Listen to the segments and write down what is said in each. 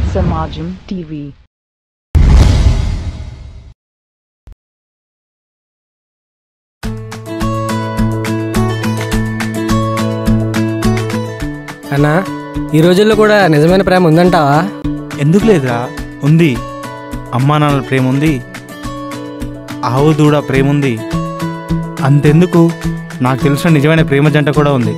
Samajam TV. అన్నా ఈ రోజుల్లో కూడా నిజమైన ప్రేమ ఉందంటావా ఎందుకు లేదురా ఉంది అమ్మా నాన్నల ప్రేమ ఉంది ఆవు దూడ ప్రేమ ఉంది అంతెందుకు నాకు తెలిసిన నిజమైన ప్రేమ జంట కూడా ఉంది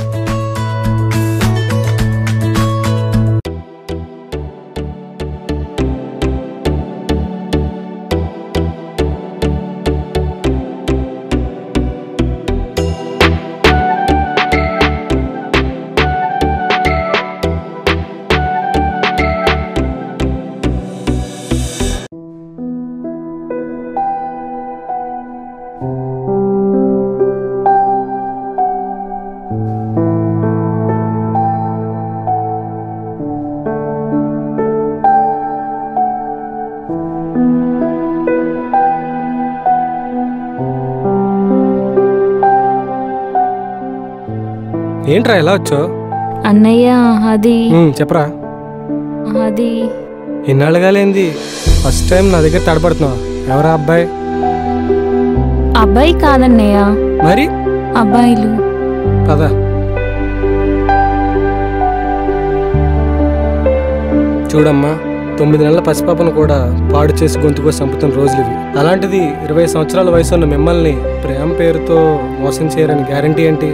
ఏంట్రా ఎలా వచ్చో అన్నయ్య అది చెప్పరా అది ఇన్నాళ్ళుగా లేంది ఫస్ట్ టైం నా దగ్గర తడబడుతున్నావు ఎవరా అబ్బాయి అబ్బాయి కాదన్నయ్య మరి అబ్బాయిలు పద చూడమ్మా తొమ్మిది నెలల పసిపాపను కూడా పాడు చేసి గొంతుకో చంపుతున్న రోజులు ఇవి అలాంటిది ఇరవై సంవత్సరాల వయసు ఉన్న మిమ్మల్ని ప్రేమ పేరుతో మోసం చేయరని గ్యారంటీ ఏంటి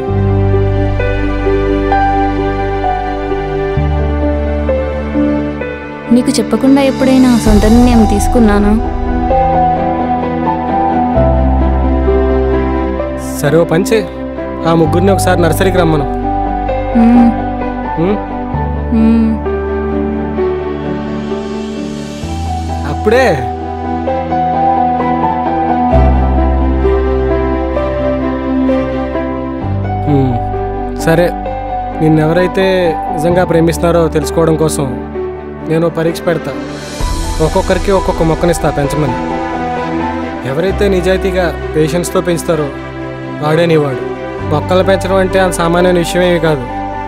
నీకు చెప్పకుండా ఎప్పుడైనా సొంత నిర్ణయం తీసుకున్నానా సరే ఓ పంచే ఆ ముగ్గురిని ఒకసారి నర్సరీకి రమ్మను మ్మ్, ఉం? మ్మ్. అప్పుడే ఉం. సరే నిన్నెవరైతే నిజంగా ప్రేమిస్తున్నారో తెలుసుకోవడం కోసం నేను ఓ పరీక్ష పెడతా ఒక్కొక్కరికి ఒక్కొక్క మొక్కనిస్తా పెంచమని ఎవరైతే నిజాయితీగా పేషెన్స్తో పెంచుతారో వాడే నీవాడు మొక్కలు పెంచడం అంటే అంత సామాన్యమైన విషయమేమి కాదు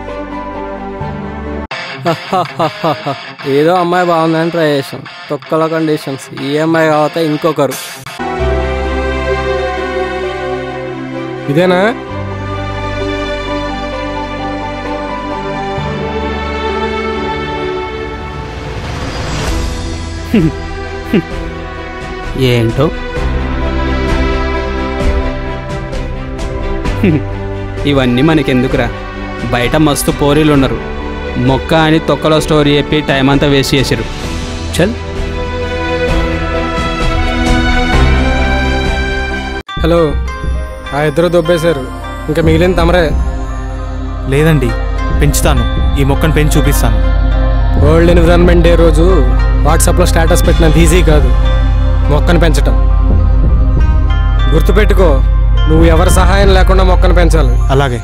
ఏదో అమ్మాయి బాగుందని ట్రై చేసాం తొక్కల కండిషన్స్ ఈ అమ్మాయి కాకపోతే ఇంకొకరు ఇదేనా ఏంటో ఇవన్నీ మనకెందుకురా బయట మస్తు పోరీలు ఉన్నారు మొక్క అని తొక్కలో స్టోరీ చెప్పి టైం అంతా వేస్ట్ చేసారు చల్ హలో ఆ ఇద్దరు దొబ్బేశారు ఇంకా మిగిలిన తమరే లేదండి పెంచుతాను ఈ మొక్కను పెంచి చూపిస్తాను వరల్డ్ ఎన్విరాన్మెంట్ డే రోజు వాట్సాప్లో స్టేటస్ పెట్టినంత ఈజీ కాదు మొక్కను పెంచటం గుర్తుపెట్టుకో నువ్వు ఎవరి సహాయం లేకుండా మొక్కను పెంచాలి అలాగే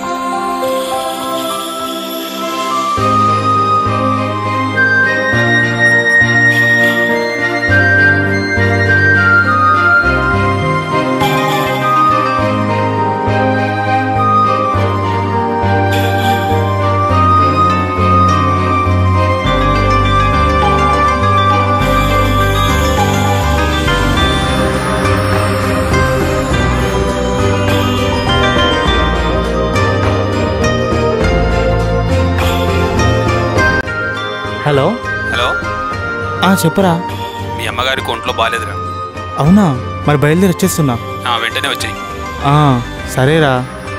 హలో హలో ఆ చెప్పరా మీ అమ్మగారికి ఒంట్లో బాగాలేదురా అవునా మరి బయలుదేరి వచ్చేస్తున్నా ఆ, వెంటనే వచ్చాయి ఆ, సరేరా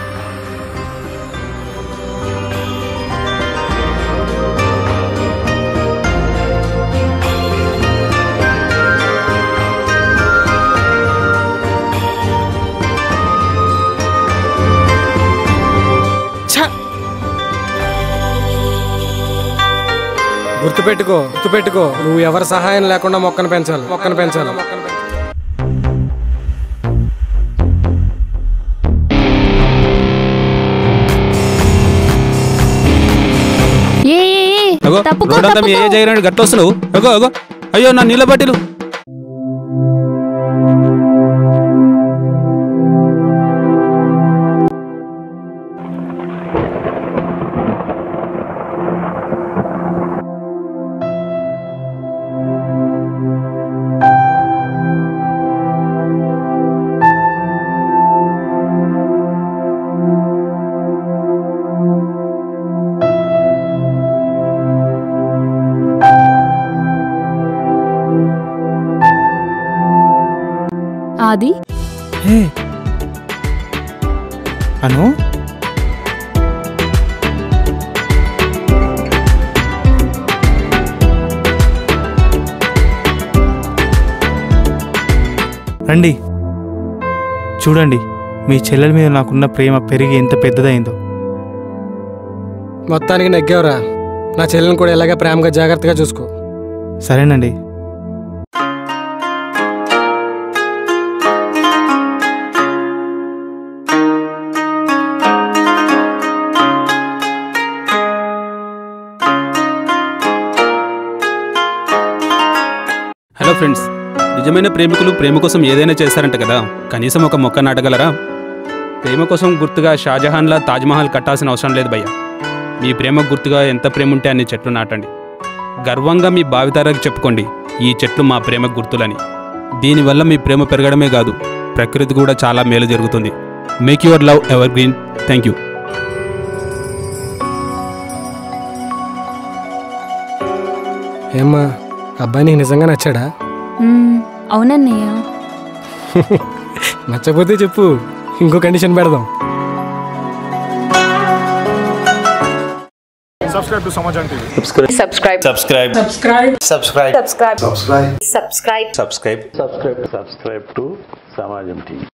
గుర్తుపెట్టుకో గుర్తుపెట్టుకో నువ్వు ఎవరి సహాయం లేకుండా మొక్కను పెంచాలి మొక్కను పెంచాలి ఏ ఏ, ఏ, అగో తప్పుకో, రోడ్ అంతా మీ ఏ తప్పుకో. జగన్ గట్ట వస్తున్నావు అగో అగో అయ్యో నా నీళ్ళ బట్టిలు ఆది హే అను రండి చూడండి మీ చెల్లెల మీద నాకున్న ప్రేమ పెరిగి ఎంత పెద్దదైందో మొత్తానికి నెగ్గావురా నా చెల్లెని కూడా ఇలాగే ప్రేమగా జాగ్రత్తగా చూసుకో సరేనండి హలో ఫ్రెండ్స్ నిజమైన ప్రేమికులు ప్రేమ కోసం ఏదైనా చేస్తారంట కదా కనీసం ఒక మొక్క నాటగలరా ప్రేమ కోసం గుర్తుగా షాజహాన్లా తాజ్మహల్ కట్టాల్సిన అవసరం లేదు భయ్య మీ ప్రేమ గుర్తుగా ఎంత ప్రేమ ఉంటే అన్ని చెట్లు నాటండి గర్వంగా మీ భావితరాలకు చెప్పుకోండి ఈ చెట్లు మా ప్రేమ గుర్తులని దీనివల్ల మీ ప్రేమ పెరగడమే కాదు ప్రకృతి కూడా చాలా మేలు జరుగుతుంది make your love evergreen thank you ఏమ్మా అబ్బాయి నీకు నిజంగా నచ్చాడా మ్మ్, అవునన్నయ్య నచ్చకపోతే చెప్పు ఇంకో కండిషన్ పెడదాం subscribe to Samajhan TV. subscribe subscribe subscribe subscribe subscribe subscribe subscribe to Samajam TV.